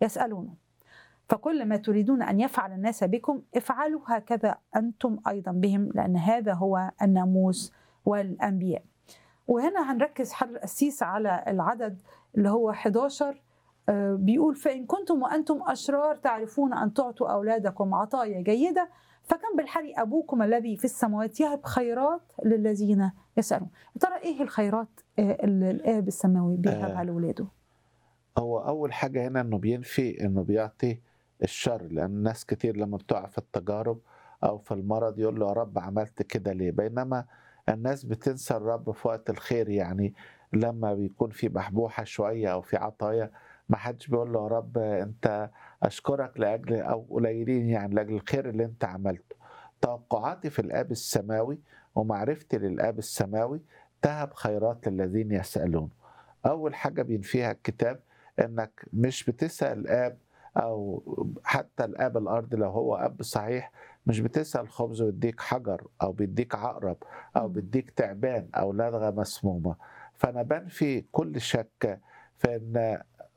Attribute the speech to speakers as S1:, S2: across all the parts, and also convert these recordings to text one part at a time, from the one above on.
S1: يسألونه فكل ما تريدون أن يفعل الناس بكم افعلوا هكذا أنتم أيضا بهم لأن هذا هو الناموس والأنبياء وهنا هنركز حر القسيس على العدد اللي هو 11 آه، بيقول فإن كنتم وأنتم أشرار تعرفون أن تعطوا أولادكم عطايا جيدة فكم بالحري أبوكم الذي في السماوات يهب خيرات للذين يسألون يا ترى إيه الخيرات آه، اللي الآب السماوي بيهبها
S2: آه.
S1: لولاده
S2: هو أول حاجة هنا إنه بينفي إنه بيعطي الشر لأن ناس كتير لما بتقع في التجارب أو في المرض يقول له يا رب عملت كده ليه بينما الناس بتنسى الرب في وقت الخير يعني لما بيكون في بحبوحة شوية أو في عطايا ما حدش بيقول له يا رب أنت أشكرك لأجل أو قليلين يعني لأجل الخير اللي أنت عملته توقعاتي في الآب السماوي ومعرفتي للآب السماوي تهب خيرات للذين يسألون أول حاجة بينفيها الكتاب إنك مش بتسأل الآب أو حتى الآب الأرض لو هو أب صحيح مش بتسأل خبز ويديك حجر أو بيديك عقرب أو
S1: مم.
S2: بيديك تعبان أو لدغة مسمومة فأنا بنفي كل شك في إن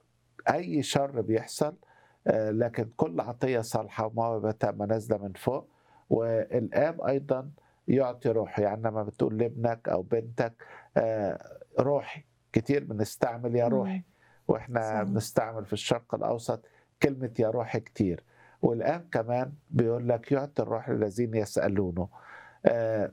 S2: أي شر بيحصل آه، لكن كل عطية صالحة وموهبة تامة نازلة من فوق والآب أيضا يعطي روحه يعني لما بتقول لابنك أو بنتك آه، روحي كتير بنستعمل يا روحي واحنا
S1: صحيح.
S2: بنستعمل في الشرق الاوسط كلمه يا روحي كتير والان كمان بيقول لك يعطي الروح للذين يسالونه آه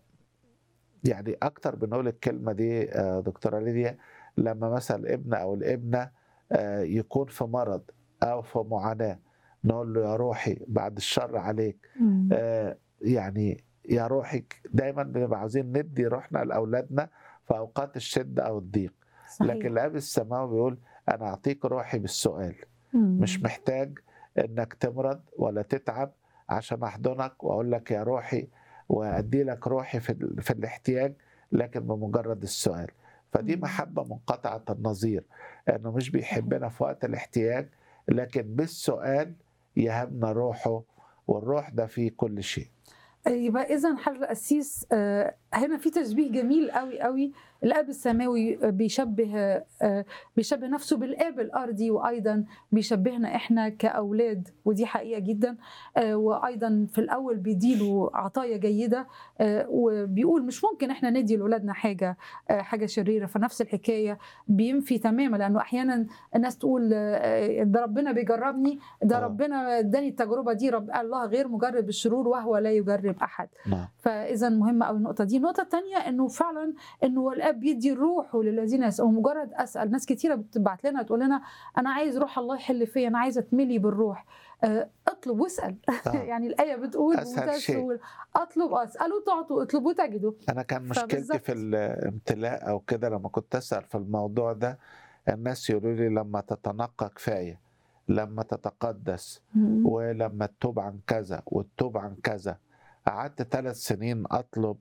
S2: يعني اكتر بنقول الكلمه دي آه دكتوره ليديا لما مثلا الابن او الابنه آه يكون في مرض او في معاناه نقول له يا روحي بعد الشر عليك
S1: مم.
S2: آه يعني يا روحي دايما بنبقى عاوزين ندي روحنا لاولادنا في اوقات الشده او الضيق
S1: صحيح.
S2: لكن الاب السماوي بيقول انا اعطيك روحي بالسؤال
S1: مم.
S2: مش محتاج انك تمرض ولا تتعب عشان احضنك واقول لك يا روحي وادي لك روحي في, ال- في الاحتياج لكن بمجرد السؤال فدي
S1: مم.
S2: محبه منقطعه النظير انه مش بيحبنا في وقت الاحتياج لكن بالسؤال يهبنا روحه والروح ده فيه كل شيء
S1: يبقى اذا حضرتك القسيس آه، هنا في تشبيه جميل قوي قوي الاب السماوي بيشبه آه، بيشبه نفسه بالاب الارضي وايضا بيشبهنا احنا كاولاد ودي حقيقه جدا آه، وايضا في الاول بيديله عطايا جيده آه، وبيقول مش ممكن احنا ندي لاولادنا حاجه آه، حاجه شريره فنفس الحكايه بينفي تماما لانه احيانا الناس تقول آه، ده ربنا بيجربني ده
S2: آه.
S1: ربنا اداني التجربه دي رب الله غير مجرب الشرور وهو لا يجرب احد
S2: نعم
S1: فاذا مهمه قوي النقطه دي النقطه الثانيه انه فعلا انه الاب بيدي روحه للذين يسالون مجرد اسال ناس كتيره بتبعت لنا تقول لنا انا عايز روح الله يحل فيا انا عايزه اتملي بالروح آه، اطلب واسال
S2: آه.
S1: يعني الايه بتقول
S2: أسهل
S1: بمنتهى
S2: شيء.
S1: السهولة، اطلب اسالوا تعطوا اطلبوا تجدوا
S2: انا كان مشكلتي
S1: فبالظبط.
S2: في الامتلاء او كده لما كنت اسال في الموضوع ده الناس يقولوا لي لما تتنقى كفايه لما تتقدس ولما تتوب عن كذا وتتوب عن كذا قعدت ثلاث سنين اطلب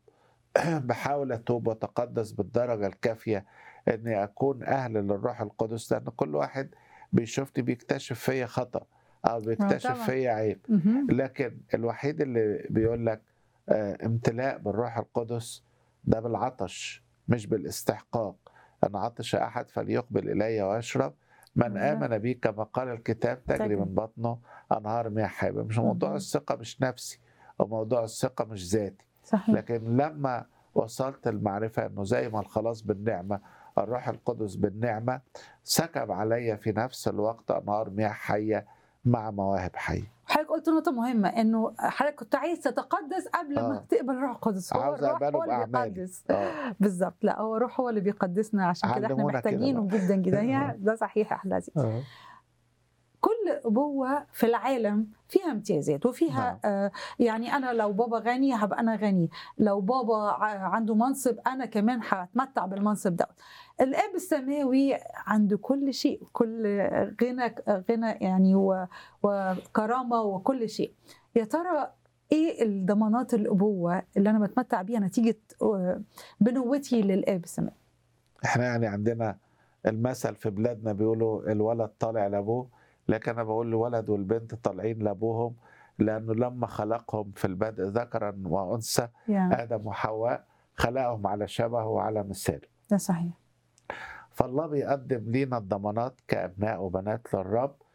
S2: بحاول اتوب واتقدس بالدرجه الكافيه اني اكون اهل للروح القدس لان كل واحد بيشوفني بيكتشف فيا خطا او بيكتشف
S1: طبعا.
S2: فيا عيب
S1: مهم.
S2: لكن الوحيد اللي بيقول لك آه، امتلاء بالروح القدس ده بالعطش مش بالاستحقاق أن عطش أحد فليقبل إلي ويشرب من
S1: بالظبط.
S2: آمن بي كما قال الكتاب تجري
S1: تجري.
S2: من بطنه أنهار مياه حية مش موضوع
S1: مهم.
S2: الثقة مش نفسي وموضوع الثقة مش ذاتي
S1: صحيح
S2: لكن لما وصلت المعرفة أنه زي ما الخلاص بالنعمة الروح القدس بالنعمة سكب علي في نفس الوقت أنهار مياه حية مع مواهب حية
S1: حضرتك قلت نقطة مهمة انه حضرتك كنت عايز تتقدس قبل ما
S2: آه.
S1: تقبل الروح القدس هو
S2: عاوز
S1: الروح
S2: أقبله
S1: هو اللي
S2: بأعمالي.
S1: بيقدس
S2: آه.
S1: بالظبط لا هو الروح هو اللي بيقدسنا عشان كده احنا
S2: علمونا كده
S1: محتاجينه
S2: بقى.
S1: جدا جدا هي ده صحيح يا أحلى عزيز
S2: آه.
S1: كل ابوه في العالم فيها امتيازات وفيها
S2: نعم.
S1: آه يعني انا لو بابا غني هبقى انا غني لو بابا ع- عنده منصب انا كمان هتمتع بالمنصب ده الاب السماوي عنده كل شيء كل غنى غنى يعني و- وكرامه وكل شيء يا ترى ايه الضمانات الابوه اللي انا بتمتع بيها نتيجه آه، بنوتي للاب السماوي
S2: احنا يعني عندنا المثل في بلادنا بيقولوا الولد طالع لابوه لكن انا بقول الولد والبنت طالعين لابوهم لانه لما خلقهم في البدء ذكرا وانثى
S1: يعني
S2: ادم وحواء خلقهم على شبهه وعلى مثاله
S1: ده صحيح
S2: فالله بيقدم لينا الضمانات كابناء وبنات للرب